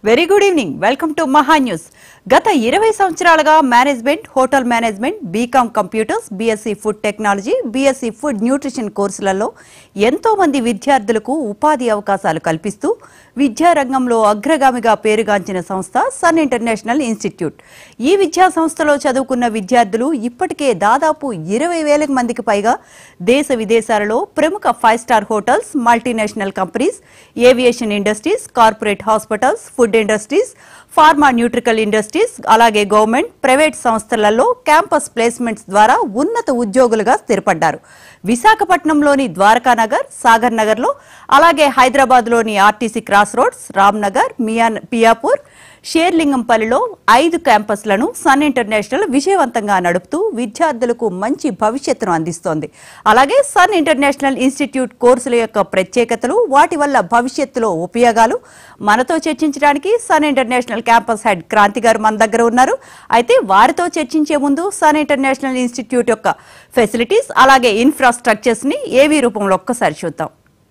Very good evening welcome to Maha news గత ఇరవై సంవత్సరాలుగా management hotel management BCom computers BSc food technology BSc food nutrition కోర్సులలో ఎంతో మంది విద్యార్థులకు ఉపాధి అవకాశాలు కల్పిస్తూ విద్యారంగంలో అగ్రగామిగా పేరుగాంచిన సంస్థ సన్ ఇంటర్నేషనల్ ఇన్స్టిట్యూట్ ఈ విద్యా సంస్థలో చదువుకున్న విద్యార్థులు ఇప్పటికే దాదాపు ఇరవై వేల మందికి పైగా దేశ విదేశాలలో ప్రముఖ five star hotels multinational companies aviation industries corporate hospitals food industries pharma nutraceutical industries అలాగే గవర్నమెంట్ ప్రైవేట్ సంస్థలలో క్యాంపస్ ప్లేస్మెంట్స్ ద్వారా ఉన్నత ఉద్యోగులుగా స్థిరపడ్డారు విశాఖపట్నంలోని ద్వారకానగర్ సాగర్ నగర్లో అలాగే హైదరాబాద్లోని RTC cross roads Ramnagar Miyapur షేర్లింగంపల్లిలో ఐదు క్యాంపస్లను సన్ ఇంటర్నేషనల్ విజయవంతంగా నడుపుతూ విద్యార్థులకు మంచి భవిష్యత్తును అందిస్తోంది అలాగే సన్ ఇంటర్నేషనల్ ఇన్స్టిట్యూట్ కోర్సుల యొక్క ప్రత్యేకతలు వాటి వల్ల భవిష్యత్తులో ఉపయోగాలు మనతో చర్చించడానికి Sun International campus head Kranti garu మన దగ్గర ఉన్నారు అయితే వారితో చర్చించే ముందు సన్ ఇంటర్నేషనల్ ఇన్స్టిట్యూట్ యొక్క ఫెసిలిటీస్ అలాగే ఇన్ఫ్రాస్ట్రక్చర్స్ ని ఏవీ రూపంలో ఒక్కసారి చూద్దాం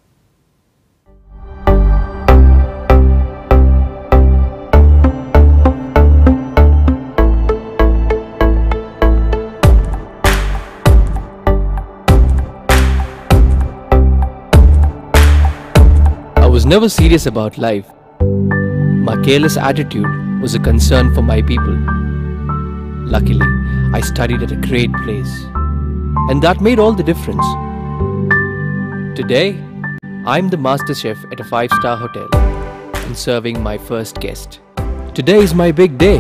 I was never serious about life. My careless attitude was a concern for my people. Luckily, I studied at a great place, and that made all the difference. Today, I'm the master chef at a five star hotel and serving my first guest. Today is my big day.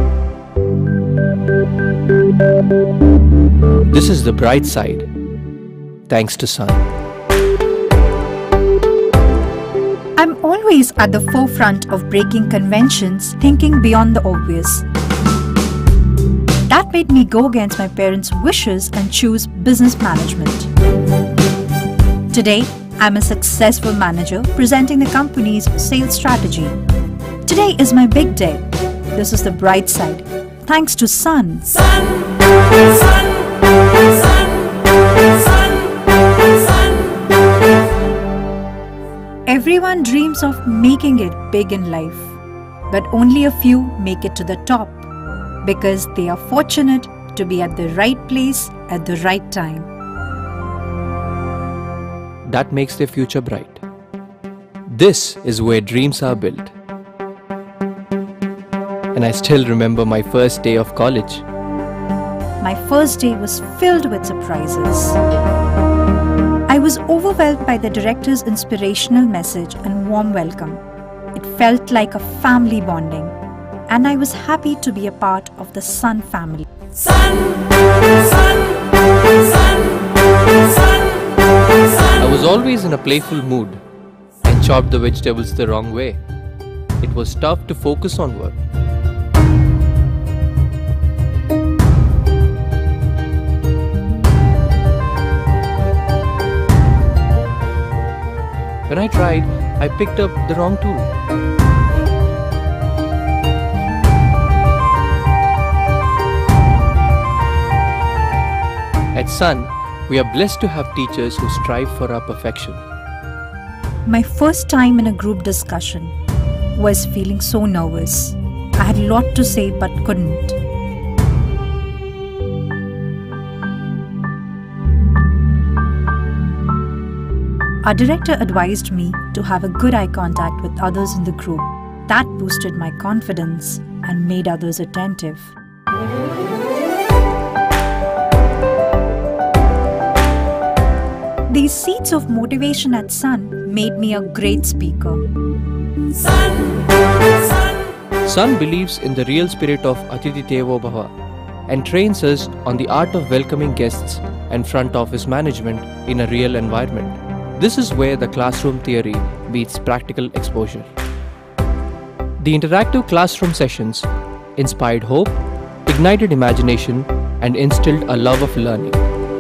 This is the bright side, thanks to Sun. I'm always at the forefront of breaking conventions, thinking beyond the obvious. That made me go against my parents' wishes and choose business management. Today, I'm a successful manager presenting the company's sales strategy. Today is my big day. This is the bright side. Thanks to Sun. Everyone dreams of making it big in life, but only a few make it to the top because they are fortunate to be at the right place at the right time. that makes their future bright. This is where dreams are built. And I still remember my first day of college. My first day was filled with surprises. I was overwhelmed by the director's inspirational message and warm welcome. It felt like a family bonding, and I was happy to be a part of the Sun family. I was always in a playful mood and chopped the vegetables the wrong way. It was tough to focus on work. When I tried, I picked up the wrong tool. At Sun, we are blessed to have teachers who strive for our perfection. My first time in a group discussion was feeling so nervous. I had a lot to say but couldn't. Our director advised me to have a good eye contact with others in the group. That boosted my confidence and made others attentive. These seeds of motivation at Sun made me a great speaker. Sun believes in the real spirit of Atiti Devo Bhava and trains us on the art of welcoming guests and front office management in a real environment. This is where the classroom theory meets practical exposure. The interactive classroom sessions inspired hope, ignited imagination, and instilled a love of learning.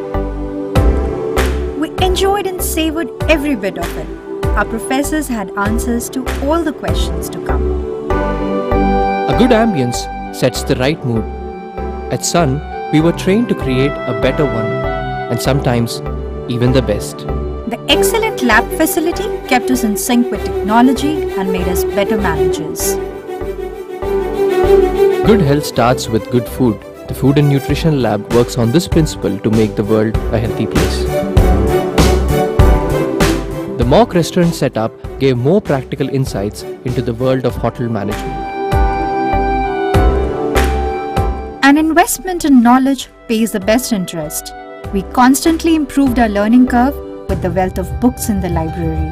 We enjoyed and savored every bit of it. Our professors had answers to all the questions to come. A good ambience sets the right mood. At Sun, we were trained to create a better one, and sometimes even the best. The excellent lab facility kept us in sync with technology and made us better managers. Good health starts with good food. The Food and Nutrition Lab works on this principle to make the world a healthy place. The mock restaurant setup gave more practical insights into the world of hotel management. An investment in knowledge pays the best interest. We constantly improved our learning curve with the wealth of books in the library.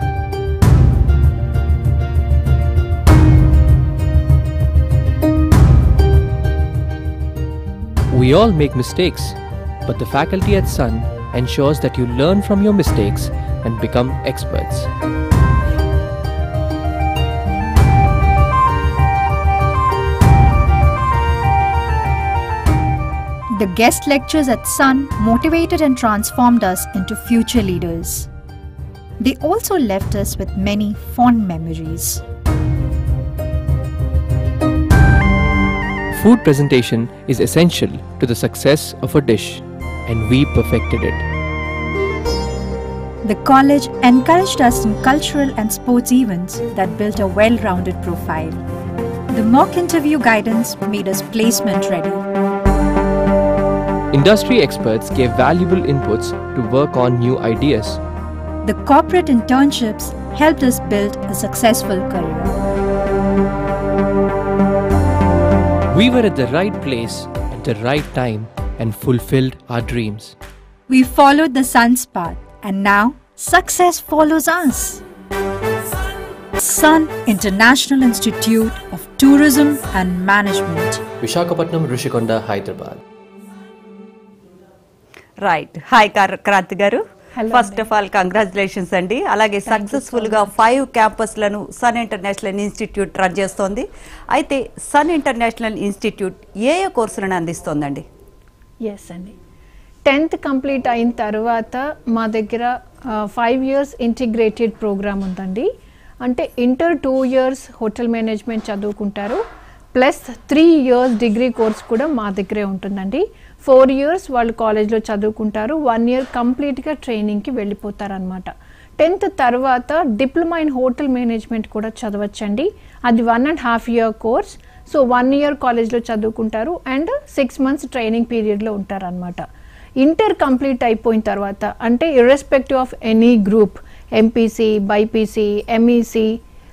We all make mistakes, but the faculty at Sun ensures that you learn from your mistakes and become experts. The guest lectures at Sun motivated and transformed us into future leaders. They also left us with many fond memories. Food presentation is essential to the success of a dish, and we perfected it. The college encouraged us in cultural and sports events that built a well rounded profile. The mock interview guidance made us placement ready. Industry experts gave valuable inputs to work on new ideas. The corporate internships helped us build a successful career. We were at the right place at the right time and fulfilled our dreams. We followed the sun's path, and now success follows us. Sun International Institute of Tourism and Management. Vishakhapatnam, Rishikonda, Hyderabad. Right hi Kranti garu first of all congratulations అండి అలాగే successful గా five క్యాంపస్లను Sun International Institute run చేస్తోంది అయితే Sun International Institute ఏ ఏ కోర్సులను అందిస్తోందండి ఎస్ అండి టెన్త్ కంప్లీట్ అయిన తర్వాత మా దగ్గర ఫైవ్ ఇయర్స్ ఇంటిగ్రేటెడ్ ప్రోగ్రామ్ ఉందండి అంటే inter two years hotel management చదువుకుంటారు plus three years degree course కూడా మా దగ్గరే ఉంటుందండి ఫోర్ ఇయర్స్ వాళ్ళు కాలేజ్లో చదువుకుంటారు వన్ ఇయర్ కంప్లీట్గా ట్రైనింగ్కి వెళ్ళిపోతారనమాట టెన్త్ తర్వాత డిప్లొమా ఇన్ హోటల్ మేనేజ్మెంట్ కూడా చదవచ్చండి అది one and half year course so one year కాలేజ్లో చదువుకుంటారు అండ్ సిక్స్ మంత్స్ ట్రైనింగ్ పీరియడ్లో ఉంటారనమాట ఇంటర్ కంప్లీట్ అయిపోయిన తర్వాత అంటే irrespective of any group MPC BiPC MEC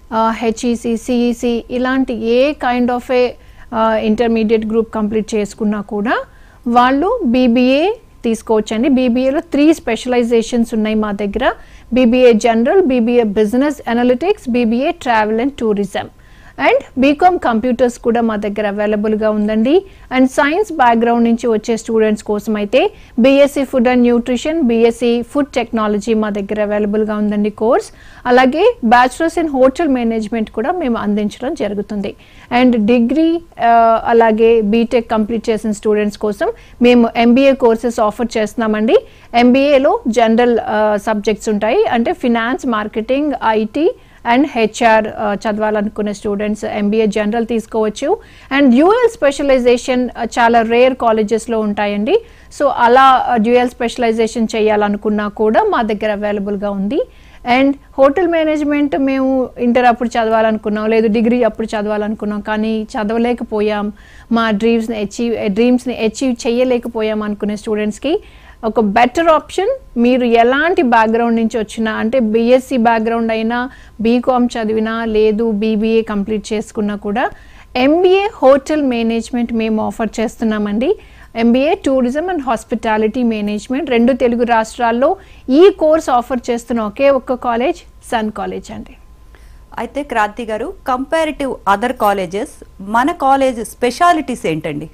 HEC CEC ఇలాంటి a kind of a intermediate group complete చేసుకున్నా కూడా వాళ్ళు బీబీఏ తీసుకోవచ్చండి బీబీఏలో త్రీ స్పెషలైజేషన్స్ ఉన్నాయి మా దగ్గర BBA general BBA business analytics BBA travel and tourism and BCom computers కూడా మా దగ్గర అవైలబుల్గా ఉందండి అండ్ సైన్స్ బ్యాక్గ్రౌండ్ నుంచి వచ్చే స్టూడెంట్స్ కోసం అయితే BSc food and nutrition BSc food technology మా దగ్గర అవైలబుల్గా ఉందండి కోర్స్ అలాగే బ్యాచులర్స్ ఇన్ హోటల్ మేనేజ్మెంట్ కూడా మేము అందించడం జరుగుతుంది అండ్ డిగ్రీ అలాగే బీటెక్ కంప్లీట్ చేసిన స్టూడెంట్స్ కోసం మేము ఎంబీఏ కోర్సెస్ ఆఫర్ చేస్తున్నామండి ఎంబీఏలో జనరల్ సబ్జెక్ట్స్ ఉంటాయి అంటే finance marketing IT and HR చదవాలనుకునే స్టూడెంట్స్ ఎంబీఏ జనరల్ తీసుకోవచ్చు అండ్ డ్యూయల్ స్పెషలైజేషన్ చాలా రేర్ కాలేజెస్లో ఉంటాయండి సో అలా డ్యూయల్ స్పెషలైజేషన్ చేయాలనుకున్నా కూడా మా దగ్గర అవైలబుల్గా ఉంది అండ్ హోటల్ మేనేజ్మెంట్ మేము ఇంటర్ అప్పుడు చదవాలనుకున్నాం లేదు డిగ్రీ అప్పుడు చదవాలనుకున్నాం కానీ చదవలేకపోయాం మా డ్రీమ్స్ని అచీవ్ డ్రీమ్స్ని అచీవ్ చేయలేకపోయాం అనుకునే స్టూడెంట్స్కి ఒక బెటర్ ఆప్షన్ మీరు ఎలాంటి బ్యాక్గ్రౌండ్ నుంచి వచ్చినా అంటే బీఎస్సీ బ్యాక్గ్రౌండ్ అయినా బీకామ్ చదివినా లేదు బీబీఏ కంప్లీట్ చేసుకున్నా కూడా ఎంబీఏ హోటల్ మేనేజ్మెంట్ మేము ఆఫర్ చేస్తున్నామండి MBA tourism and hospitality management రెండు తెలుగు రాష్ట్రాల్లో ఈ కోర్స్ ఆఫర్ చేస్తున్న ఒకే ఒక్క కాలేజ్ సన్ కాలేజ్ అండి అయితే క్రాంతి గారు కంపారిటివ్ అదర్ కాలేజెస్ మన కాలేజ్ స్పెషాలిటీస్ ఏంటండి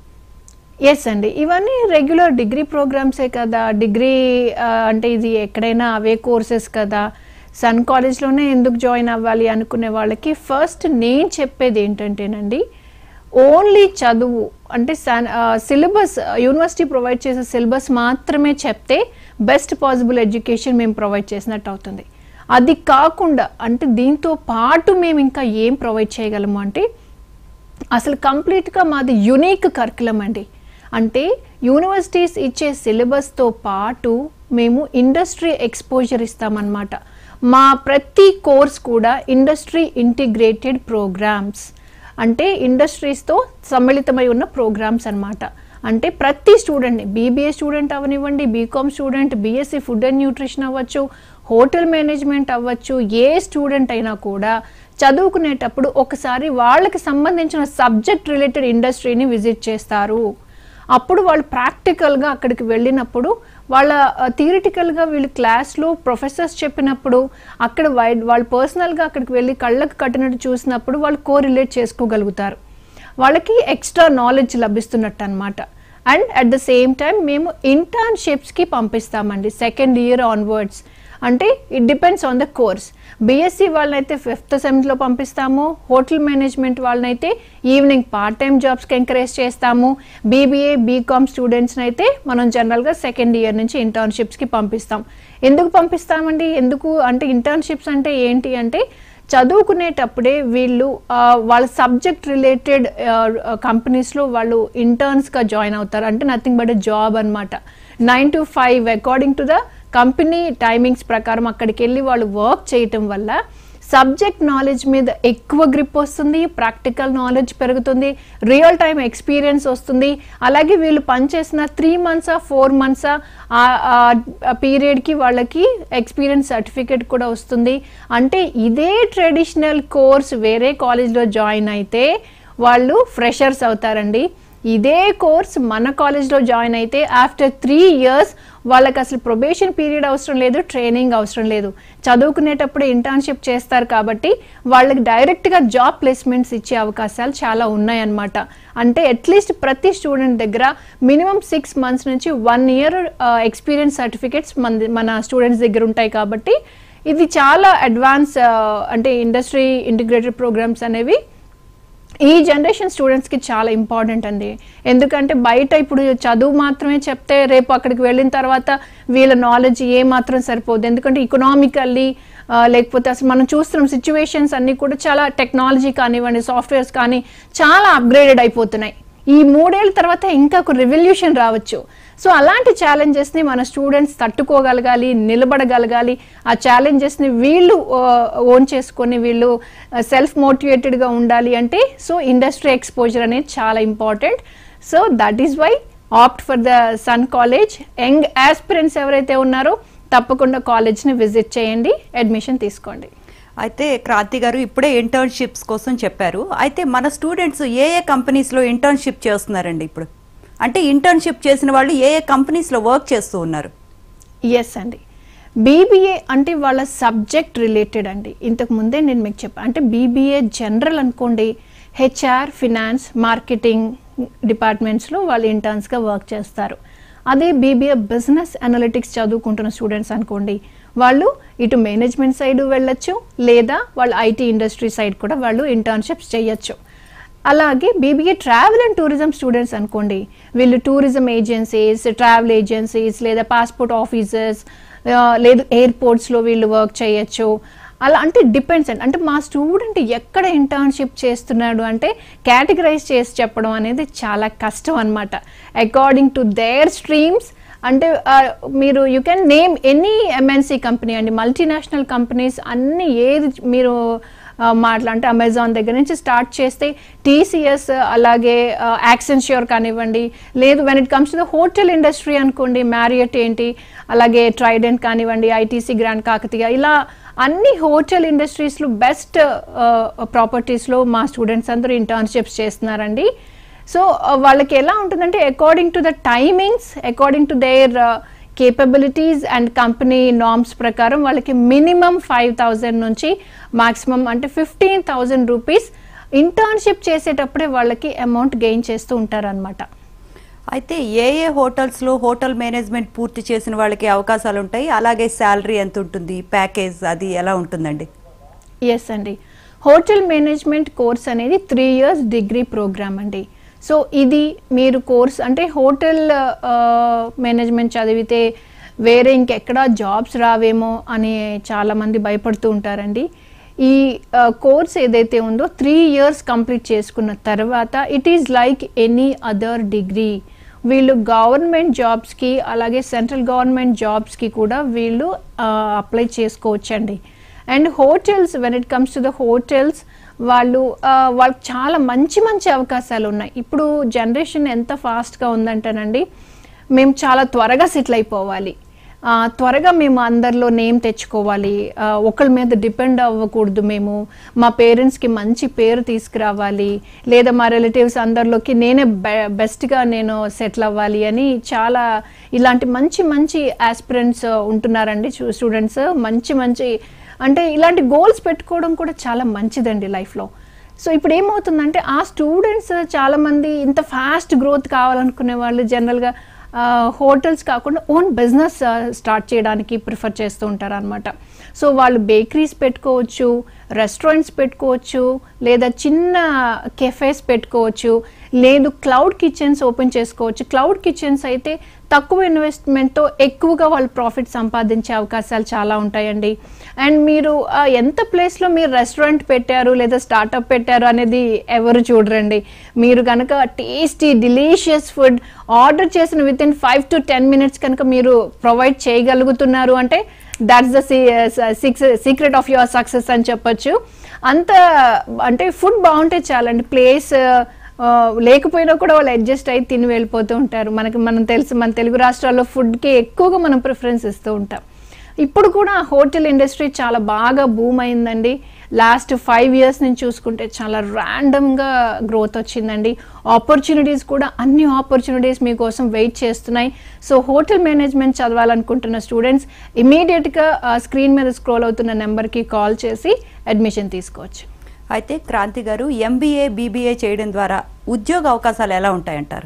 ఎస్ అండి ఇవన్నీ రెగ్యులర్ డిగ్రీ ప్రోగ్రామ్సే కదా డిగ్రీ అంటే ఇది ఎక్కడైనా అవే కోర్సెస్ కదా సన్ కాలేజ్లోనే ఎందుకు జాయిన్ అవ్వాలి అనుకునే వాళ్ళకి ఫస్ట్ నేను చెప్పేది ఏంటంటేనండి ఓన్లీ చదువు అంటే సన్ సిలబస్ యూనివర్సిటీ ప్రొవైడ్ చేసే సిలబస్ మాత్రమే చెప్తే బెస్ట్ పాసిబుల్ ఎడ్యుకేషన్ మేము ప్రొవైడ్ చేసినట్టు అవుతుంది అది కాకుండా అంటే దీంతో పాటు మేము ఇంకా ఏం ప్రొవైడ్ చేయగలము అంటే అసలు కంప్లీట్గా మాది యునీక్ కరికులం అండి అంటే యూనివర్సిటీస్ ఇచ్చే సిలబస్తో పాటు మేము ఇండస్ట్రీ ఎక్స్పోజర్ ఇస్తామన్నమాట మా ప్రతి కోర్స్ కూడా ఇండస్ట్రీ ఇంటిగ్రేటెడ్ ప్రోగ్రామ్స్ అంటే ఇండస్ట్రీస్తో సమ్మిళితమై ఉన్న ప్రోగ్రామ్స్ అన్నమాట అంటే ప్రతి స్టూడెంట్ని బీబీఏ స్టూడెంట్ అవనివ్వండి BCom student BSc food and nutrition అవ్వచ్చు హోటల్ మేనేజ్మెంట్ అవ్వచ్చు ఏ స్టూడెంట్ అయినా కూడా చదువుకునేటప్పుడు ఒకసారి వాళ్ళకి సంబంధించిన సబ్జెక్ట్ రిలేటెడ్ ఇండస్ట్రీని విజిట్ చేస్తారు అప్పుడు వాళ్ళు ప్రాక్టికల్గా అక్కడికి వెళ్ళినప్పుడు వాళ్ళ థియరిటికల్గా వీళ్ళు క్లాస్లో ప్రొఫెసర్స్ చెప్పినప్పుడు అక్కడ వై- వాళ్ళు పర్సనల్గా అక్కడికి వెళ్ళి కళ్ళకు కట్టినట్టు చూసినప్పుడు వాళ్ళు కోరిలేట్ చేసుకోగలుగుతారు వాళ్ళకి ఎక్స్ట్రా నాలెడ్జ్ లభిస్తున్నట్టు అనమాట and at the same time మేము ఇంటర్న్షిప్స్కి పంపిస్తామండి సెకండ్ ఇయర్ ఆన్వర్డ్స్ అంటే it depends on the course BSc వాళ్ళనైతే ఫిఫ్త్ సెమ్లో పంపిస్తాము హోటల్ మేనేజ్మెంట్ వాళ్ళనైతే ఈవినింగ్ పార్ట్ టైం జాబ్స్కి ఎంకరేజ్ చేస్తాము బీబీఏ బీకామ్ స్టూడెంట్స్ని అయితే మనం జనరల్గా సెకండ్ ఇయర్ నుంచి ఇంటర్న్షిప్స్కి పంపిస్తాం ఎందుకు పంపిస్తామండి ఎందుకు అంటే ఇంటర్న్షిప్స్ అంటే ఏంటి అంటే చదువుకునేటప్పుడే వీళ్ళు ఆ, వాళ్ళ సబ్జెక్ట్ రిలేటెడ్ కంపెనీస్లో వాళ్ళు ఇంటర్న్స్గా జాయిన్ అవుతారు అంటే నథింగ్ బట్ జాబ్ అనమాట nine to five according to the company timings ప్రకారం అక్కడికి వెళ్ళి వాళ్ళు వర్క్ చేయటం వల్ల సబ్జెక్ట్ నాలెడ్జ్ మీద ఎక్కువ గ్రిప్ వస్తుంది ప్రాక్టికల్ నాలెడ్జ్ పెరుగుతుంది రియల్ టైం ఎక్స్పీరియన్స్ వస్తుంది అలాగే వీళ్ళు పనిచేసిన త్రీ మంత్సా ఫోర్ మంత్సా ఆ పీరియడ్కి వాళ్ళకి ఎక్స్పీరియన్స్ సర్టిఫికేట్ కూడా వస్తుంది అంటే ఇదే ట్రెడిషనల్ కోర్స్ వేరే కాలేజ్లో జాయిన్ అయితే వాళ్ళు ఫ్రెషర్స్ అవుతారండి ఇదే కోర్స్ మన కాలేజ్లో జాయిన్ అయితే ఆఫ్టర్ త్రీ ఇయర్స్ వాళ్ళకి అసలు ప్రొబేషన్ పీరియడ్ అవసరం లేదు ట్రైనింగ్ అవసరం లేదు చదువుకునేటప్పుడు ఇంటర్న్షిప్ చేస్తారు కాబట్టి వాళ్ళకి డైరెక్ట్గా జాబ్ ప్లేస్మెంట్స్ ఇచ్చే అవకాశాలు చాలా ఉన్నాయన్నమాట అంటే అట్లీస్ట్ ప్రతి స్టూడెంట్ దగ్గర మినిమం సిక్స్ మంత్స్ నుంచి వన్ ఇయర్ ఎక్స్పీరియన్స్ సర్టిఫికేట్స్ మన మన స్టూడెంట్స్ దగ్గర ఉంటాయి కాబట్టి ఇది చాలా అడ్వాన్స్ అంటే ఇండస్ట్రీ ఇంటిగ్రేటెడ్ ప్రోగ్రామ్స్ అనేవి ఈ జనరేషన్ స్టూడెంట్స్కి చాలా ఇంపార్టెంట్ అండి ఎందుకంటే బయట ఇప్పుడు చదువు మాత్రమే చెప్తే రేపు అక్కడికి వెళ్ళిన తర్వాత వీళ్ళ నాలెడ్జ్ ఏ మాత్రం సరిపోదు ఎందుకంటే ఇకనామికల్లీ లేకపోతే అసలు మనం చూస్తున్నాం సిచ్యువేషన్స్ అన్నీ కూడా చాలా టెక్నాలజీ కానివ్వండి సాఫ్ట్వేర్స్ కానీ చాలా అప్గ్రేడెడ్ అయిపోతున్నాయి ఈ మూడేళ్ళ తర్వాత ఇంకా ఒక రెవల్యూషన్ రావచ్చు సో అలాంటి ఛాలెంజెస్ని మన స్టూడెంట్స్ తట్టుకోగలగాలి నిలబడగలగాలి ఆ ఛాలెంజెస్ని వీళ్ళు ఓన్ చేసుకొని వీళ్ళు సెల్ఫ్ మోటివేటెడ్గా ఉండాలి అంటే సో ఇండస్ట్రీ ఎక్స్పోజర్ అనేది చాలా important so that is why opt for the Sun college young aspirants ఎవరైతే ఉన్నారో తప్పకుండా కాలేజ్ని విజిట్ చేయండి అడ్మిషన్ తీసుకోండి అయితే క్రాంతి గారు ఇప్పుడే ఇంటర్న్షిప్స్ కోసం చెప్పారు అయితే మన స్టూడెంట్స్ ఏ ఏ కంపెనీస్లో ఇంటర్న్షిప్ చేస్తున్నారండి ఇప్పుడు అంటే ఇంటర్న్షిప్ చేసిన వాళ్ళు ఏ ఏ కంపెనీస్లో వర్క్ చేస్తూ ఉన్నారు ఎస్ అండి బీబీఏ అంటే వాళ్ళ సబ్జెక్ట్ రిలేటెడ్ అండి ఇంతకు ముందే నేను మీకు చెప్పాను అంటే బీబీఏ జనరల్ అనుకోండి హెచ్ఆర్ ఫినాన్స్ మార్కెటింగ్ డిపార్ట్మెంట్స్లో వాళ్ళు ఇంటర్న్స్గా వర్క్ చేస్తారు అదే బీబీఏ బిజినెస్ అనలిటిక్స్ చదువుకుంటున్న స్టూడెంట్స్ అనుకోండి వాళ్ళు ఇటు మేనేజ్మెంట్ సైడ్ వెళ్ళొచ్చు లేదా వాళ్ళు ఐటీ ఇండస్ట్రీ సైడ్ కూడా వాళ్ళు ఇంటర్న్షిప్స్ చేయొచ్చు అలాగే BBA travel and tourism students అనుకోండి వీళ్ళు టూరిజం ఏజెన్సీస్ ట్రావెల్ ఏజెన్సీస్ లేదా పాస్పోర్ట్ ఆఫీసర్స్ లేదు ఎయిర్పోర్ట్స్లో వీళ్ళు వర్క్ చేయొచ్చు అలా అంటే డిపెండ్స్ అండి అంటే మా స్టూడెంట్ ఎక్కడ ఇంటర్న్షిప్ చేస్తున్నాడు అంటే కేటగరైజ్ చేసి చెప్పడం అనేది చాలా కష్టం అనమాట అకార్డింగ్ టు దేర్ స్ట్రీమ్స్ అంటే ఆ, మీరు you can name any MNC company అండి మల్టీనేషనల్ కంపెనీస్ అన్ని ఏది మీరు ఆ, మాట్లా అంటే అమెజాన్ దగ్గర నుంచి స్టార్ట్ చేస్తే టీసీఎస్ అలాగే యాక్సెన్ష్యూర్ కానివ్వండి లేదు when it comes to the hotel industry అనుకోండి మ్యారియట్ ఏంటి అలాగే ట్రైడెంట్ కానివ్వండి ఐటీసీ గ్రాండ్ కాకతీయ ఇలా అన్ని హోటల్ ఇండస్ట్రీస్లో బెస్ట్ ప్రాపర్టీస్లో మా స్టూడెంట్స్ అందరూ ఇంటర్న్షిప్స్ చేస్తున్నారండి సో వాళ్ళకి ఎలా ఉంటుందంటే according to the timings according to their capabilities and company norms ప్రకారం వాళ్ళకి మినిమం ఫైవ్ థౌజండ్ నుంచి మాక్సిమం అంటే ఫిఫ్టీన్ థౌజండ్ రూపీస్ ఇంటర్న్షిప్ చేసేటప్పుడే వాళ్ళకి అమౌంట్ గెయిన్ చేస్తూ ఉంటారనమాట అయితే ఏ ఏ హోటల్స్లో హోటల్ మేనేజ్మెంట్ పూర్తి చేసిన వాళ్ళకి అవకాశాలు ఉంటాయి అలాగే శాలరీ ఎంత ఉంటుంది ప్యాకేజ్ అది ఎలా ఉంటుందండి ఎస్ అండి హోటల్ మేనేజ్మెంట్ కోర్స్ అనేది త్రీ ఇయర్స్ డిగ్రీ ప్రోగ్రామ్ అండి సో ఇది మీరు కోర్స్ అంటే హోటల్ మేనేజ్మెంట్ చదివితే వేరే ఇంకెక్కడా జాబ్స్ రావేమో అని చాలామంది భయపడుతూ ఉంటారండి ఈ కోర్స్ ఏదైతే ఉందో త్రీ ఇయర్స్ కంప్లీట్ చేసుకున్న తర్వాత it is like any other degree వీళ్ళు గవర్నమెంట్ జాబ్స్కి అలాగే సెంట్రల్ గవర్నమెంట్ జాబ్స్కి కూడా వీళ్ళు అప్లై చేసుకోవచ్చండి and hotels when it comes to the hotels వాళ్ళు ఆ, వాళ్ళకి చాలా మంచి మంచి అవకాశాలు ఉన్నాయి ఇప్పుడు జనరేషన్ ఎంత ఫాస్ట్గా ఉందంటేనండి మేము చాలా త్వరగా సెటిల్ అయిపోవాలి ఆ, త్వరగా మేము అందరిలో నేమ్ తెచ్చుకోవాలి ఆ, ఒకళ్ళ మీద డిపెండ్ అవ్వకూడదు మేము మా పేరెంట్స్కి మంచి పేరు తీసుకురావాలి లేదా మా రిలేటివ్స్ అందరిలోకి నేనే బె బెస్ట్గా నేను సెటిల్ అవ్వాలి అని చాలా ఇలాంటి మంచి మంచి ఆస్పిరెంట్స్ ఉంటున్నారండి స్టూడెంట్స్ మంచి మంచి అంటే ఇలాంటి గోల్స్ పెట్టుకోవడం కూడా చాలా మంచిదండి లైఫ్లో సో ఇప్పుడు ఏమవుతుందంటే ఆ స్టూడెంట్స్ చాలామంది ఇంత ఫాస్ట్ గ్రోత్ కావాలనుకునే వాళ్ళు జనరల్గా హోటల్స్ కాకుండా ఓన్ బిజినెస్ స్టార్ట్ చేయడానికి ప్రిఫర్ చేస్తూ ఉంటారు అనమాట సో వాళ్ళు బేకరీస్ పెట్టుకోవచ్చు రెస్టారెంట్స్ పెట్టుకోవచ్చు లేదా చిన్న కెఫేస్ పెట్టుకోవచ్చు లేదు క్లౌడ్ కిచెన్స్ ఓపెన్ చేసుకోవచ్చు క్లౌడ్ కిచెన్స్ అయితే తక్కువ ఇన్వెస్ట్మెంట్తో ఎక్కువగా వాళ్ళు ప్రాఫిట్ సంపాదించే అవకాశాలు చాలా ఉంటాయండి అండ్ మీరు ఆ, ఎంత ప్లేస్లో మీరు రెస్టారెంట్ పెట్టారు లేదా స్టార్టప్ పెట్టారు అనేది ఎవరు చూడరండి మీరు కనుక టేస్టీ డిలీషియస్ ఫుడ్ ఆర్డర్ చేసిన within five to ten minutes కనుక మీరు ప్రొవైడ్ చేయగలుగుతున్నారు అంటే that's the six secret of your success అని చెప్పొచ్చు అంత అంటే ఫుడ్ బాగుంటే చాలండి ప్లేస్ లేకపోయినా కూడా వాళ్ళు అడ్జస్ట్ అయ్యి తిని వెళ్ళిపోతూ ఉంటారు మనకి మనం తెలుసు మన తెలుగు రాష్ట్రాల్లో ఫుడ్కి ఎక్కువగా మనం ప్రిఫరెన్స్ ఇస్తూ ఉంటాం ఇప్పుడు కూడా హోటల్ ఇండస్ట్రీ చాలా బాగా బూమ్ అయిందండి లాస్ట్ ఫైవ్ ఇయర్స్ నుంచి చూసుకుంటే చాలా ర్యాండమ్గా గ్రోత్ వచ్చిందండి ఆపర్చునిటీస్ కూడా అన్ని ఆపర్చునిటీస్ మీకోసం వెయిట్ చేస్తున్నాయి సో హోటల్ మేనేజ్మెంట్ చదవాలనుకుంటున్న స్టూడెంట్స్ ఇమీడియట్గా స్క్రీన్ మీద స్క్రోల్ అవుతున్న నెంబర్కి కాల్ చేసి అడ్మిషన్ తీసుకోవచ్చు అయితే క్రాంతి గారు ఎంబీఏ బీబీఏ చేయడం ద్వారా ఉద్యోగ అవకాశాలు ఎలా ఉంటాయంటారు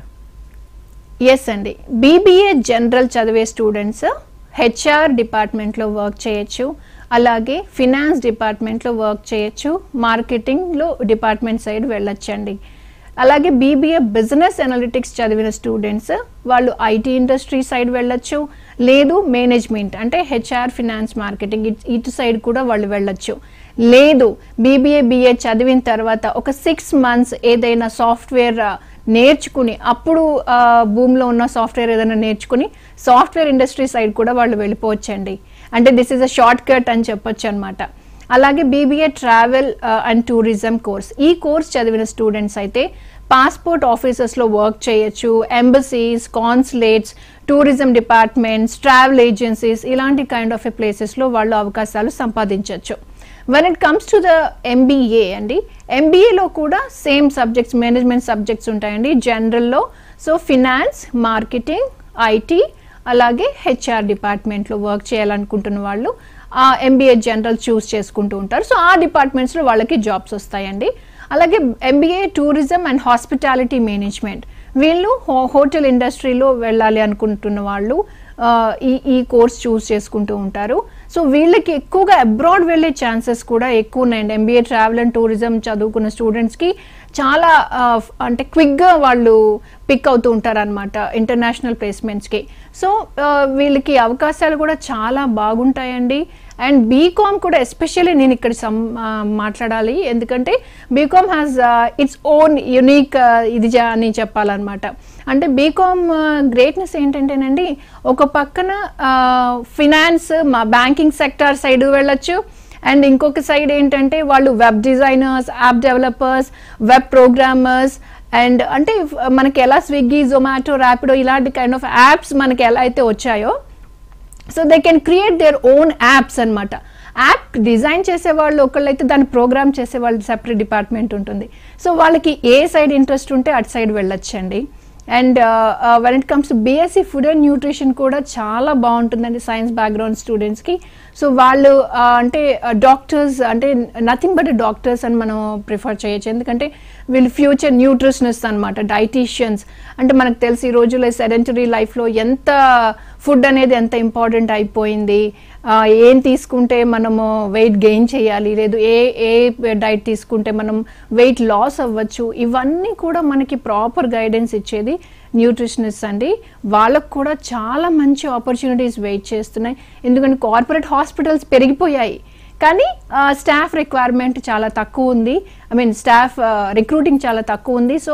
ఎస్ అండి బీబీఏ జనరల్ చదివే స్టూడెంట్స్ హెచ్ఆర్ డిపార్ట్మెంట్లో వర్క్ చేయొచ్చు అలాగే ఫినాన్స్ డిపార్ట్మెంట్లో వర్క్ చేయొచ్చు మార్కెటింగ్లో డిపార్ట్మెంట్ సైడ్ వెళ్ళొచ్చండి అలాగే బీబీఏ బిజినెస్ అనలిటిక్స్ చదివిన స్టూడెంట్స్ వాళ్ళు ఐటీ ఇండస్ట్రీ సైడ్ వెళ్ళొచ్చు లేదు మేనేజ్మెంట్ అంటే హెచ్ఆర్ ఫినాన్స్ మార్కెటింగ్ ఇట్- ఇటు సైడ్ కూడా వాళ్ళు వెళ్ళొచ్చు లేదు బీబీఏ బిఏ చదివిన తర్వాత ఒక సిక్స్ మంత్స్ ఏదైనా సాఫ్ట్వేర్ నేర్చుకుని అప్పుడు ఆ, భూమిలో ఉన్న సాఫ్ట్వేర్ ఏదైనా నేర్చుకుని సాఫ్ట్వేర్ ఇండస్ట్రీ సైడ్ కూడా వాళ్ళు వెళ్ళిపోవచ్చండి అంటే this is a short cut అని చెప్పొచ్చు అనమాట అలాగే BBA travel and tourism course ఈ కోర్స్ చదివిన స్టూడెంట్స్ అయితే పాస్పోర్ట్ ఆఫీసెస్లో వర్క్ చేయొచ్చు embassies consulates tourism departments travel agencies ఇలాంటి కైండ్ ఆఫ్ ప్లేసెస్లో వాళ్ళు అవకాశాలు సంపాదించవచ్చు when it comes to the MBA అండి ఎంబీఏలో కూడా సేమ్ సబ్జెక్ట్స్ మేనేజ్మెంట్ సబ్జెక్ట్స్ ఉంటాయండి జనరల్లో సో ఫినాన్స్ మార్కెటింగ్ ఐటీ అలాగే హెచ్ఆర్ డిపార్ట్మెంట్లో వర్క్ చేయాలనుకుంటున్న వాళ్ళు ఆ ఎంబీఏ జనరల్ చూస్ చేసుకుంటూ ఉంటారు సో ఆ డిపార్ట్మెంట్స్లో వాళ్ళకి జాబ్స్ వస్తాయండి అలాగే MBA tourism and hospitality management వీళ్ళు హో- హోటల్ ఇండస్ట్రీలో వెళ్ళాలి అనుకుంటున్న వాళ్ళు ఆ, ఈ ఈ కోర్స్ చూస్ చేసుకుంటూ ఉంటారు సో వీళ్ళకి ఎక్కువగా అబ్రాడ్ వెళ్ళే ఛాన్సెస్ కూడా ఎక్కువ ఉన్నాయండి ఎంబీఏ ట్రావెల్ అండ్ టూరిజం చదువుకున్న స్టూడెంట్స్కి చాలా ఆ, ఫ్- అంటే క్విక్గా వాళ్ళు పిక్ అవుతూ ఉంటారు అనమాట ఇంటర్నేషనల్ ప్లేస్మెంట్స్కి సో ఆ, వీళ్ళకి అవకాశాలు కూడా చాలా బాగుంటాయండి అండ్ బీకామ్ కూడా ఎస్పెషల్లీ నేను ఇక్కడ సమ్ ఆ, మాట్లాడాలి ఎందుకంటే BCom has its own unique ఇది జా- అని చెప్పాలన్నమాట అంటే బీకామ్ గ్రేట్నెస్ ఏంటంటేనండి ఒక పక్కన ఫినాన్స్ మా బ్యాంకింగ్ సెక్టార్ సైడ్ వెళ్ళొచ్చు అండ్ ఇంకొక సైడ్ ఏంటంటే వాళ్ళు web designers app developers web programmers and అంటే మనకి ఎలా స్విగ్గీ జొమాటో ర్యాపిడో ఇలాంటి కైండ్ ఆఫ్ యాప్స్ మనకి ఎలా అయితే వచ్చాయో so they can create their own apps అన్నమాట యాప్ డిజైన్ చేసే వాళ్ళు ఒకళ్ళైతే దాన్ని ప్రోగ్రామ్ చేసే వాళ్ళు సెపరేట్ డిపార్ట్మెంట్ ఉంటుంది సో వాళ్ళకి ఏ సైడ్ ఇంట్రెస్ట్ ఉంటే అటు సైడ్ వెళ్ళొచ్చండి and when it comes to BSc food and nutrition కూడా చాలా బాగుంటుందండి సైన్స్ బ్యాక్గ్రౌండ్ స్టూడెంట్స్కి సో వాళ్ళు ఆ, అంటే డాక్టర్స్ అంటే నథింగ్ బట్ డాక్టర్స్ అని మనం ప్రిఫర్ చేయొచ్చు ఎందుకంటే వీళ్ళు ఫ్యూచర్ న్యూట్రిషనిస్ట్ అనమాట డైటీషియన్స్ అంటే మనకు తెలిసి ఈ రోజుల్లో సెడెంటరీ లైఫ్లో ఎంత ఫుడ్ అనేది ఎంత ఇంపార్టెంట్ అయిపోయింది ఆ, ఏం తీసుకుంటే మనము వెయిట్ గెయిన్ చేయాలి లేదు ఏ ఏ డైట్ తీసుకుంటే మనం వెయిట్ లాస్ అవ్వచ్చు ఇవన్నీ కూడా మనకి ప్రాపర్ గైడెన్స్ ఇచ్చేది న్యూట్రిషనిస్ట్ అండి వాళ్ళకు కూడా చాలా మంచి ఆపర్చునిటీస్ వెయిట్ చేస్తున్నాయి ఎందుకంటే కార్పొరేట్ హాస్పిటల్స్ పెరిగిపోయాయి కానీ స్టాఫ్ రిక్వైర్మెంట్ చాలా తక్కువ ఉంది ఐ మీన్ స్టాఫ్ రిక్రూటింగ్ చాలా తక్కువ ఉంది సో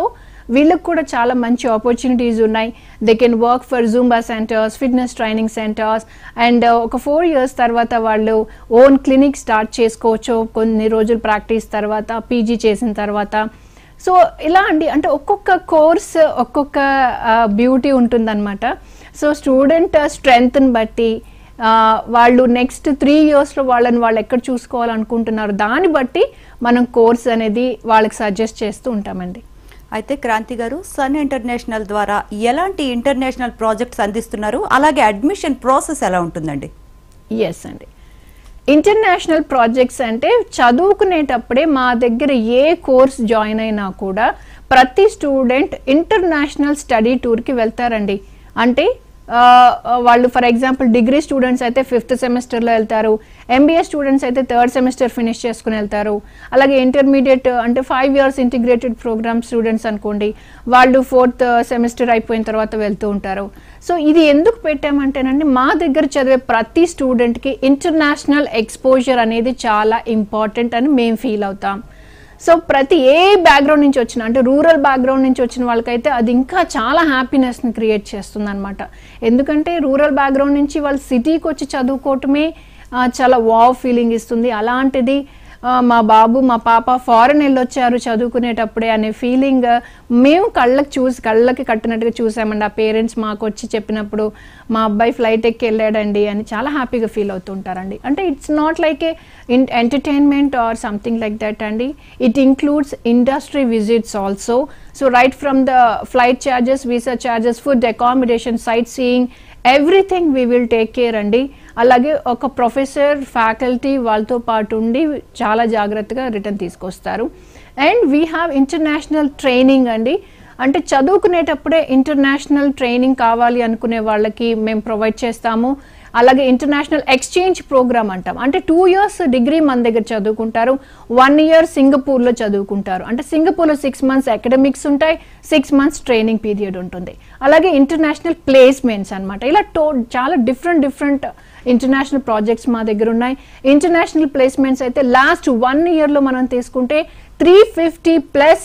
వీళ్ళకి కూడా చాలా మంచి ఆపర్చునిటీస్ ఉన్నాయి they can work for Zumba centres fitness training centres and ఒక ఫోర్ ఇయర్స్ తర్వాత వాళ్ళు ఓన్ క్లినిక్ స్టార్ట్ చేసుకోవచ్చు కొన్ని రోజులు ప్రాక్టీస్ తర్వాత పీజీ చేసిన తర్వాత సో ఇలా అండి అంటే ఒక్కొక్క కోర్స్ ఒక్కొక్క బ్యూటీ ఉంటుందన్నమాట సో స్టూడెంట్ స్ట్రెంగ్త్ని బట్టి ఆ, వాళ్ళు నెక్స్ట్ త్రీ ఇయర్స్లో వాళ్ళని వాళ్ళు ఎక్కడ చూసుకోవాలనుకుంటున్నారు దాన్ని బట్టి మనం కోర్స్ అనేది వాళ్ళకి సజెస్ట్ చేస్తూ ఉంటామండి అయితే క్రాంతి గారు సన్ ఇంటర్నేషనల్ ద్వారా ఎలాంటి ఇంటర్నేషనల్ ప్రాజెక్ట్స్ అందిస్తున్నారు అలాగే అడ్మిషన్ ప్రాసెస్ ఎలా ఉంటుందండి ఎస్ అండి ఇంటర్నేషనల్ ప్రాజెక్ట్స్ అంటే చదువుకునేటప్పుడే మా దగ్గర ఏ కోర్స్ జాయిన్ అయినా కూడా ప్రతి స్టూడెంట్ ఇంటర్నేషనల్ స్టడీ టూర్కి వెళ్తారండి అంటే ఆ, వాళ్ళు ఫర్ ఎగ్జాంపుల్ డిగ్రీ స్టూడెంట్స్ అయితే ఫిఫ్త్ సెమిస్టర్లో వెళ్తారు ఎంబీఏ స్టూడెంట్స్ అయితే థర్డ్ సెమిస్టర్ ఫినిష్ చేసుకుని వెళ్తారు అలాగే ఇంటర్మీడియట్ అంటే five years integrated program students అనుకోండి వాళ్ళు ఫోర్త్ సెమిస్టర్ అయిపోయిన తర్వాత వెళ్తూ ఉంటారు సో ఇది ఎందుకు పెట్టామంటేనండి మా దగ్గర చదివే ప్రతి స్టూడెంట్కి ఇంటర్నేషనల్ ఎక్స్పోజర్ అనేది చాలా ఇంపార్టెంట్ అని మేము ఫీల్ అవుతాం సో ప్రతి ఏ బ్యాక్గ్రౌండ్ నుంచి వచ్చిన అంటే రూరల్ బ్యాక్గ్రౌండ్ నుంచి వచ్చిన వాళ్ళకైతే అది ఇంకా చాలా హ్యాపీనెస్ని క్రియేట్ చేస్తుంది అనమాట ఎందుకంటే రూరల్ బ్యాక్గ్రౌండ్ నుంచి వాళ్ళు సిటీకి వచ్చి చదువుకోవటమే ఆ, చాలా వావ్ ఫీలింగ్ ఇస్తుంది అలాంటిది ఆ, మా బాబు మా పాప ఫారెన్ వెళ్ళొచ్చారు చదువుకునేటప్పుడే అనే ఫీలింగ్ మేము కళ్ళకి చూసి కళ్ళకి కట్టినట్టుగా చూసామండి ఆ పేరెంట్స్ మాకు వచ్చి చెప్పినప్పుడు మా అబ్బాయి ఫ్లైట్ ఎక్కి వెళ్ళాడండి అని చాలా హ్యాపీగా ఫీల్ అవుతుంటారండి అంటే it's not like a in entertainment or something like that అండి it includes industry visits also so right from the flight charges visa charges food accommodation sightseeing everything we will take care అండి అలాగే ఒక professor faculty వాళ్ళతో పాటు ఉండి చాలా జాగ్రత్తగా return తీసుకొస్తారు అండ్ వీ హ్యావ్ ఇంటర్నేషనల్ ట్రైనింగ్ అండి అంటే చదువుకునేటప్పుడే ఇంటర్నేషనల్ ట్రైనింగ్ కావాలి అనుకునే వాళ్ళకి మేము ప్రొవైడ్ చేస్తాము అలాగే ఇంటర్నేషనల్ ఎక్స్చేంజ్ ప్రోగ్రామ్ అంటాం అంటే టూ ఇయర్స్ డిగ్రీ మన దగ్గర చదువుకుంటారు వన్ ఇయర్ సింగపూర్లో చదువుకుంటారు అంటే సింగపూర్లో సిక్స్ మంత్స్ అకాడమిక్స్ ఉంటాయి సిక్స్ మంత్స్ ట్రైనింగ్ పీరియడ్ ఉంటుంది అలాగే ఇంటర్నేషనల్ ప్లేస్మెంట్స్ అన్నమాట ఇలా టో చాలా డిఫరెంట్ డిఫరెంట్ ఇంటర్నేషనల్ ప్రాజెక్ట్స్ మా దగ్గర ఉన్నాయి ఇంటర్నేషనల్ ప్లేస్మెంట్స్ అయితే లాస్ట్ వన్ ఇయర్లో మనం తీసుకుంటే త్రీ ఫిఫ్టీ ప్లస్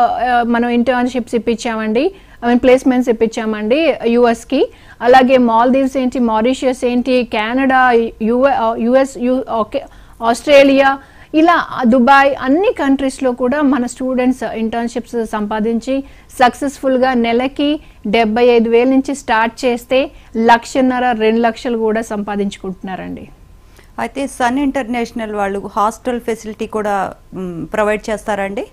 మనం ఇంటర్న్షిప్స్ ఇప్పించామండి ఐ మీన్ ప్లేస్మెంట్స్ ఇప్పించామండి యుఎస్కి అలాగే మాల్దీవ్స్ ఏంటి మారిషియస్ ఏంటి కెనడా యుఎ యుఎస్ యు ఓకే ఆస్ట్రేలియా ఇలా దుబాయ్ అన్ని కంట్రీస్లో కూడా మన స్టూడెంట్స్ ఇంటర్న్షిప్స్ సంపాదించి సక్సెస్ఫుల్గా నెలకి డెబ్బై ఐదు వేల నుంచి స్టార్ట్ చేస్తే లక్షన్నర రెండు లక్షలు కూడా సంపాదించుకుంటున్నారండి అయితే సన్ ఇంటర్నేషనల్ వాళ్ళు హాస్టల్ ఫెసిలిటీ కూడా ప్రొవైడ్ చేస్తారండి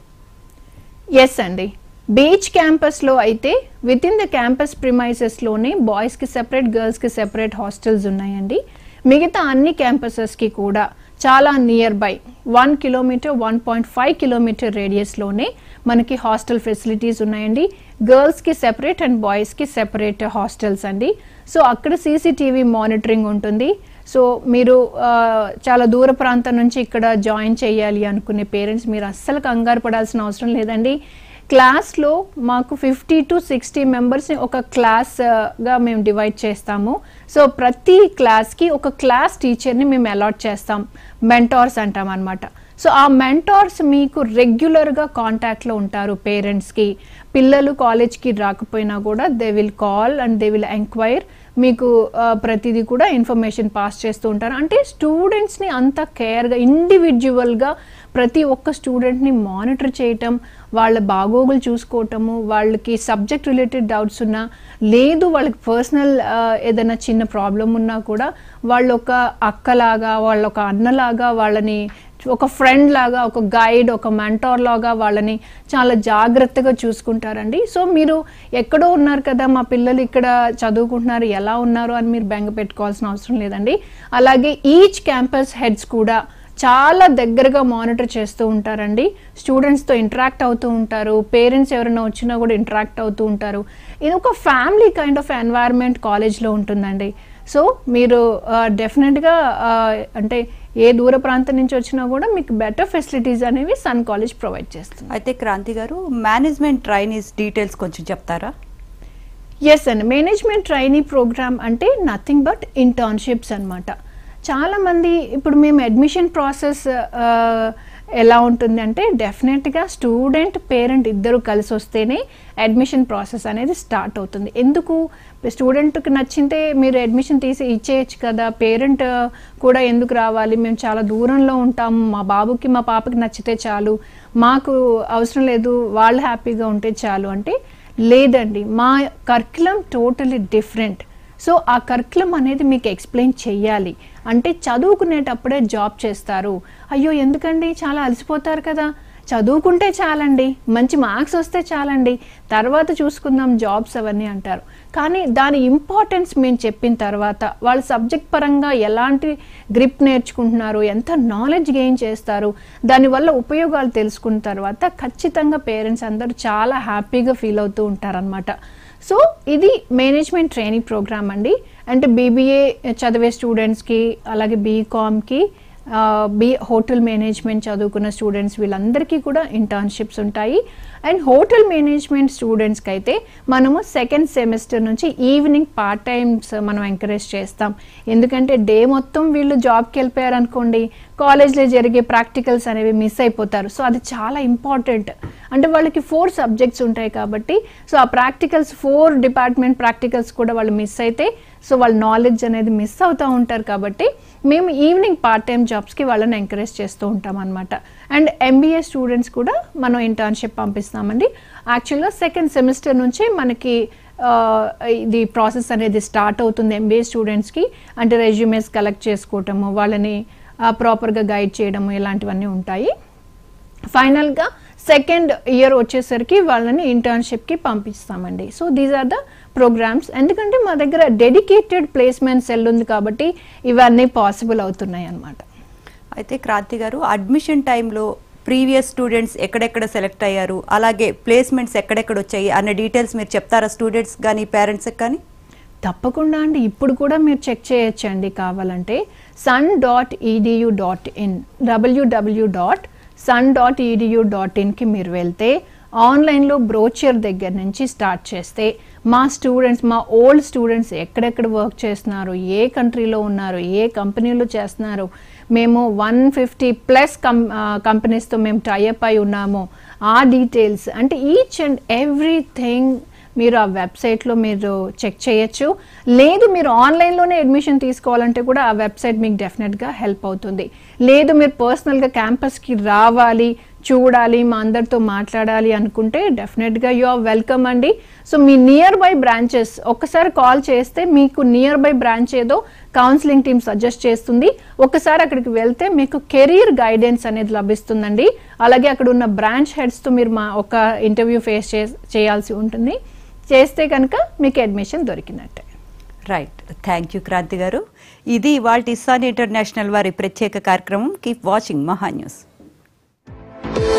ఎస్ అండి బీచ్ క్యాంపస్లో అయితే విత్ ఇన్ ద క్యాంపస్ ప్రిమైసెస్లోనే బాయ్స్కి సెపరేట్ గర్ల్స్కి సెపరేట్ హాస్టల్స్ ఉన్నాయండి మిగతా అన్ని క్యాంపసెస్కి కూడా చాలా nearby one kilometre one point five kilometre రేడియస్లోనే మనకి హాస్టల్ ఫెసిలిటీస్ ఉన్నాయండి గర్ల్స్కి సెపరేట్ అండ్ బాయ్స్కి సెపరేట్ హాస్టల్స్ అండి సో అక్కడ సీసీటీవీ మానిటరింగ్ ఉంటుంది సో మీరు ఆ, చాలా దూర ప్రాంతం నుంచి ఇక్కడ జాయిన్ చేయాలి అనుకునే పేరెంట్స్ మీరు అస్సలు కంగారు పడాల్సిన అవసరం లేదండి క్లాస్లో మాకు ఫిఫ్టీ టు సిక్స్టీ మెంబర్స్ని ఒక క్లాస్గా మేము డివైడ్ చేస్తాము సో ప్రతి క్లాస్కి ఒక క్లాస్ టీచర్ని మేము అలాట్ చేస్తాం మెంటార్స్ అంటాం అనమాట సో ఆ మెంటార్స్ మీకు రెగ్యులర్గా కాంటాక్ట్లో ఉంటారు పేరెంట్స్కి పిల్లలు కాలేజ్కి రాకపోయినా కూడా they will call and they will enquire మీకు ఆ, ప్రతిదీ కూడా ఇన్ఫర్మేషన్ పాస్ చేస్తూ ఉంటారు అంటే స్టూడెంట్స్ని అంత కేర్గా ఇండివిజువల్గా ప్రతి ఒక్క స్టూడెంట్ని మానిటర్ చేయటం వాళ్ళ బాగోగులు చూసుకోవటము వాళ్ళకి సబ్జెక్ట్ రిలేటెడ్ డౌట్స్ ఉన్నా లేదు వాళ్ళకి పర్సనల్ ఏదైనా చిన్న ప్రాబ్లం ఉన్నా కూడా వాళ్ళు ఒక అక్కలాగా వాళ్ళ ఒక అన్నలాగా వాళ్ళని ఒక ఫ్రెండ్ లాగా ఒక గైడ్ ఒక మెంటార్ లాగా వాళ్ళని చాలా జాగ్రత్తగా చూసుకుంటారండి సో మీరు ఎక్కడో ఉన్నారు కదా మా పిల్లలు ఇక్కడ చదువుకుంటున్నారు ఎలా ఉన్నారు అని మీరు బెంగ పెట్టుకోవాల్సిన అవసరం లేదండి అలాగే ఈచ్ క్యాంపస్ హెడ్స్ కూడా చాలా దగ్గరగా మానిటర్ చేస్తూ ఉంటారండి స్టూడెంట్స్తో ఇంటరాక్ట్ అవుతూ ఉంటారు పేరెంట్స్ ఎవరైనా వచ్చినా కూడా ఇంటరాక్ట్ అవుతూ ఉంటారు ఇది ఒక ఫ్యామిలీ కైండ్ ఆఫ్ ఎన్వైర్న్మెంట్ కాలేజ్లో ఉంటుందండి సో మీరు డెఫినెట్గా అంటే ఏ దూర ప్రాంతం నుంచి వచ్చినా కూడా మీకు బెటర్ ఫెసిలిటీస్ అనేవి సన్ కాలేజ్ ప్రొవైడ్ చేస్తుంది అయితే క్రాంతి గారు మేనేజ్మెంట్ ట్రైనీస్ డీటెయిల్స్ కొంచెం చెప్తారా ఎస్ అండి మేనేజ్మెంట్ ట్రైనీ ప్రోగ్రామ్ అంటే నథింగ్ బట్ ఇంటర్న్షిప్స్ అనమాట చాలామంది ఇప్పుడు మేము అడ్మిషన్ ప్రాసెస్ ఎలా ఉంటుంది అంటే డెఫినెట్గా స్టూడెంట్ పేరెంట్ ఇద్దరు కలిసి వస్తేనే అడ్మిషన్ ప్రాసెస్ అనేది స్టార్ట్ అవుతుంది ఎందుకు స్టూడెంట్కి నచ్చితే మీరు అడ్మిషన్ తీసి ఇచ్చేయచ్చు కదా పేరెంట్ కూడా ఎందుకు రావాలి మేము చాలా దూరంలో ఉంటాము మా బాబుకి మా పాపకి నచ్చితే చాలు మాకు అవసరం లేదు వాళ్ళు హ్యాపీగా ఉంటే చాలు అంటే లేదండి మా కర్కులం టోటలీ డిఫరెంట్ సో ఆ కర్కులం అనేది మీకు ఎక్స్ప్లెయిన్ చెయ్యాలి అంటే చదువుకునేటప్పుడే జాబ్ చేస్తారు అయ్యో ఎందుకండి చాలా అలసిపోతారు కదా చదువుకుంటే చాలండి మంచి మార్క్స్ వస్తే చాలండి తర్వాత చూసుకుందాం జాబ్స్ అవన్నీ అంటారు కానీ దాని ఇంపార్టెన్స్ మేము చెప్పిన తర్వాత వాళ్ళ సబ్జెక్ట్ పరంగా ఎలాంటి గ్రిప్ నేర్చుకుంటున్నారు ఎంత నాలెడ్జ్ గెయిన్ చేస్తారు దానివల్ల ఉపయోగాలు తెలుసుకున్న తర్వాత ఖచ్చితంగా పేరెంట్స్ అందరూ చాలా హ్యాపీగా ఫీల్ అవుతూ ఉంటారనమాట సో ఇది మేనేజ్మెంట్ ట్రైనింగ్ ప్రోగ్రామ్ అండి అంటే బీబీఏ చదివే స్టూడెంట్స్కి అలాగే బీకామ్కి బీ హోటల్ మేనేజ్మెంట్ చదువుకున్న స్టూడెంట్స్ వీళ్ళందరికీ కూడా ఇంటర్న్షిప్స్ ఉంటాయి అండ్ హోటల్ మేనేజ్మెంట్ స్టూడెంట్స్కి అయితే మనము సెకండ్ సెమిస్టర్ నుంచి ఈవినింగ్ పార్ట్ టైమ్స్ మనం ఎంకరేజ్ చేస్తాం ఎందుకంటే డే మొత్తం వీళ్ళు జాబ్కి వెళ్ళిపోయారు అనుకోండి కాలేజ్లో జరిగే ప్రాక్టికల్స్ అనేవి మిస్ అయిపోతారు సో అది చాలా ఇంపార్టెంట్ అంటే వాళ్ళకి ఫోర్ సబ్జెక్ట్స్ ఉంటాయి కాబట్టి సో ఆ ప్రాక్టికల్స్ ఫోర్ డిపార్ట్మెంట్ ప్రాక్టికల్స్ కూడా వాళ్ళు మిస్ అయితే సో వాళ్ళ నాలెడ్జ్ అనేది మిస్ అవుతూ ఉంటారు కాబట్టి మేము ఈవినింగ్ పార్ట్ టైం జాబ్స్కి వాళ్ళని ఎంకరేజ్ చేస్తూ ఉంటాం అనమాట అండ్ ఎంబీఏ స్టూడెంట్స్ కూడా మనం ఇంటర్న్షిప్ పంపిస్తామండి యాక్చువల్గా సెకండ్ సెమిస్టర్ నుంచి మనకి ఆ, ఇది ప్రాసెస్ అనేది స్టార్ట్ అవుతుంది ఎంబీఏ స్టూడెంట్స్కి అంటే రెజ్యూమేస్ కలెక్ట్ చేసుకోవటము వాళ్ళని ప్రాపర్గా గైడ్ చేయడము ఇలాంటివన్నీ ఉంటాయి ఫైనల్గా సెకండ్ ఇయర్ వచ్చేసరికి వాళ్ళని ఇంటర్న్షిప్కి పంపిస్తామండి so these are the programs ఎందుకంటే మా దగ్గర డెడికేటెడ్ ప్లేస్మెంట్ సెల్ ఉంది కాబట్టి ఇవన్నీ పాసిబుల్ అవుతున్నాయి అన్నమాట అయితే క్రాంతి గారు అడ్మిషన్ టైంలో ప్రీవియస్ స్టూడెంట్స్ ఎక్కడెక్కడ సెలెక్ట్ అయ్యారు అలాగే ప్లేస్మెంట్స్ ఎక్కడెక్కడ వచ్చాయి అన్న డీటెయిల్స్ మీరు చెప్తారా స్టూడెంట్స్ కానీ పేరెంట్స్కి కానీ తప్పకుండా అండి ఇప్పుడు కూడా మీరు చెక్ చేయొచ్చండి కావాలంటే Sun dot edu dot in WWW dot Sun dot edu dot ఇన్కి మీరు వెళ్తే ఆన్లైన్లో బ్రోచర్ దగ్గర నుంచి స్టార్ట్ చేస్తే మా స్టూడెంట్స్ మా ఓల్డ్ స్టూడెంట్స్ ఎక్కడెక్కడ వర్క్ చేస్తున్నారు ఏ కంట్రీలో ఉన్నారు ఏ కంపెనీలో చేస్తున్నారు మేము వన్ ఫిఫ్టీ ప్లస్ కం కంపెనీస్తో మేము టైఅప్ అయి ఉన్నాము ఆ డీటెయిల్స్ అంటే ఈచ్ అండ్ ఎవ్రీథింగ్ మీరు ఆ వెబ్సైట్లో మీరు చెక్ చేయొచ్చు లేదు మీరు ఆన్లైన్లోనే అడ్మిషన్ తీసుకోవాలంటే కూడా ఆ వెబ్సైట్ మీకు డెఫినెట్గా హెల్ప్ అవుతుంది లేదు మీరు పర్సనల్గా క్యాంపస్కి రావాలి చూడాలి మా అందరితో మాట్లాడాలి అనుకుంటే డెఫినెట్గా యు ఆర్ వెల్కమ్ అండి సో మీ నియర్ బై బ్రాంచెస్ ఒక్కసారి కాల్ చేస్తే మీకు నియర్ బై బ్రాంచ్ ఏదో కౌన్సిలింగ్ టీమ్ సజెస్ట్ చేస్తుంది ఒకసారి అక్కడికి వెళ్తే మీకు కెరీర్ గైడెన్స్ అనేది లభిస్తుందండి అలాగే అక్కడ ఉన్న బ్రాంచ్ హెడ్స్తో మీరు మా ఒక ఇంటర్వ్యూ ఫేస్ చేయాల్సి ఉంటుంది చేస్తే కనుక మీకు అడ్మిషన్ దొరికినట్టే రైట్ థ్యాంక్ యూ క్రాంతి గారు ఇది వాల్ట్ ఇస్సాన్ ఇంటర్నేషనల్ వారి ప్రత్యేక కార్యక్రమం కీప్ వాచింగ్ మహా న్యూస్